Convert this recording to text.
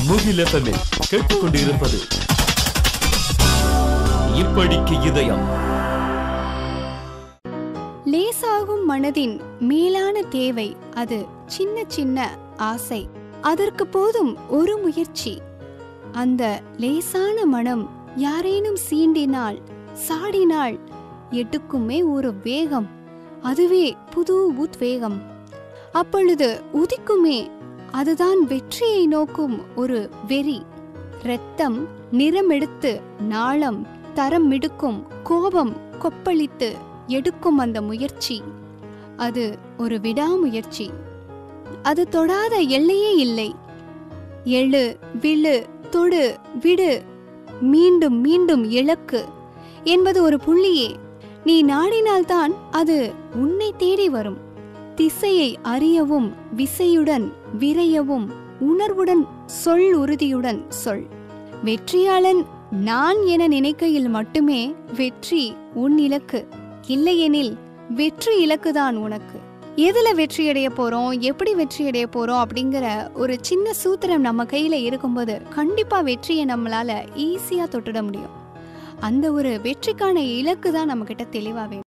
முகில் எஃப்எம்மில் கேட்டுக்கொண்டிருப்பது இப்படிக்கு இதயம் லேசாகும் மனதின் மேலான தேவை அது சின்ன சின்ன ஆசை அதற்கு போதும் ஒரு முயற்சி அந்த லேசான மனம் யாரேனும் சீண்டினால் சாடினால் எடுக்குமே ஒரு வேகம் அதுவே புது உத்வேகம் அப்பொழுது உதிக்குமே அதுதான் வெற்றியை நோக்கும் ஒரு வெறி இரத்தம் நிறமெடுத்து நாளம் தரம் மிடுக்கும் கோபம் கொப்பளித்து எடுக்கும் அந்த முயற்சி அது ஒரு விடாமுயற்சி அது தொடாத எல்லையே இல்லை எழு விழு தொடு விடு மீண்டும் மீண்டும் இலக்கு என்பது ஒரு புள்ளியே நீ நாடினால்தான் அது உன்னை தேடி வரும் திசையை அறியவும் விசையுடன் விரையவும் உணர்வுடன் சொல் உறுதியுடன் சொல் வெற்றியாளன் நான் என நினைக்கையில் மட்டுமே வெற்றி உன் இலக்கு இல்லையெனில் வெற்றி இலக்குதான் உனக்கு எதுல வெற்றி அடைய போறோம் எப்படி வெற்றி அடைய போறோம் அப்படிங்கிற ஒரு சின்ன சூத்திரம் நம்ம கையில இருக்கும்போது கண்டிப்பா வெற்றியை நம்மளால ஈஸியா தொட்டுட முடியும் அந்த ஒரு வெற்றிக்கான இலக்கு தான் நம்ம கிட்ட தெளிவா வேணும்